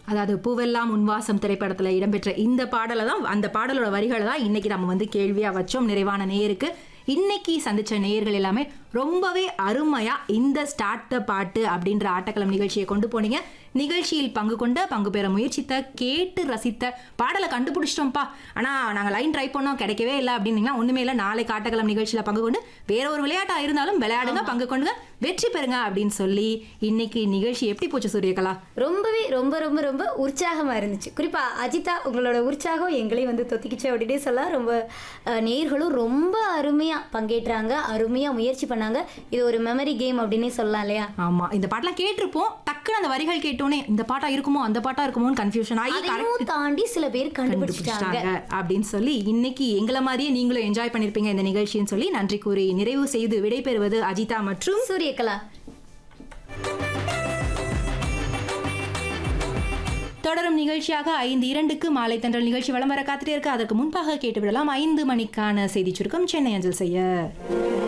அதாவது பூவெல்லாம் உன்வாசம் திரைப்படத்துல இடம்பெற்ற இந்த பாடலை தான் அந்த பாடலோட வரிகளை தான் இன்னைக்கு நம்ம வந்து கேள்வியா வச்சோம் நிறைவான நேருக்கு இன்னைக்கு சந்திச்ச நேயர்கள் எல்லாமே ரொம்பவே அருமையா இந்த ஸ்டார்ட் த பாட்டு அப்படின்ற ஆட்டக்களம் நிகழ்ச்சியை கொண்டு போனீங்க நிகழ்ச்சியில் பங்கு கொண்ட பங்கு பெற முயற்சித்த கேட்டு ரசித்த பாடலை கண்டுபிடிச்சிட்டோம்ப்பா ஆனா நாங்க லைன் ட்ரை பண்ணோம் கிடைக்கவே இல்லை அப்படின்னீங்கன்னா ஒண்ணுமே இல்லை நாளைக்கு ஆட்டக்களம் நிகழ்ச்சியில பங்கு கொண்டு வேற ஒரு விளையாட்டா இருந்தாலும் விளையாடுங்க பங்கு கொண்டுங்க வெற்றி பெறுங்க அப்படின்னு சொல்லி இன்னைக்கு நிகழ்ச்சி எப்படி போச்சு சூரியகலா ரொம்பவே ரொம்ப ரொம்ப ரொம்ப உற்சாகமா இருந்துச்சு குறிப்பா அஜிதா உங்களோட உற்சாகம் எங்களையும் வந்து தொத்திக்கிச்சு அப்படின்னே சொல்லலாம் ரொம்ப அஹ், நேயர்களும் ரொம்ப அருமையா பங்கேற்றாங்க அருமையா முயற்சி பண்ணாங்க இது ஒரு மெமரி கேம் அப்படின்னே சொல்லலாம் இல்லையா ஆமா இந்த பாட்டெல்லாம் கேட்டிருப்போம் டக்குன்னு அந்த வரிகள் கேட்டோன்னே இந்த பாட்டா இருக்குமோ அந்த பாட்டா இருக்குமோன்னு கன்ஃபியூஷன் ஆகி அதையும் தாண்டி சில பேர் கண்டுபிடிச்சிட்டாங்க கண்டுபிடிச்சிட்டாங்க அப்படின்னு சொல்லி இன்னைக்கு எங்களை மாதிரியே நீங்களும் என்ஜாய் பண்ணிருப்பீங்க இந்த நிகழ்ச்சின்னு சொல்லி நன்றி கூறி நிறைவு செய்து விடைபெறுவது அஜிதா மற்றும் சூரியகலா தொடரும் நிகழ்ச்சியாக ஐந்து இரண்டுக்கு மாலை தன்றல் நிகழ்ச்சி வலம் வர காத்துட்டே இருக்கு அதற்கு முன்பாக கேட்டுவிடலாம் ஐந்து மணிக்கான செய்தி சுருக்கம் சென்னை அஞ்சல் செய்ய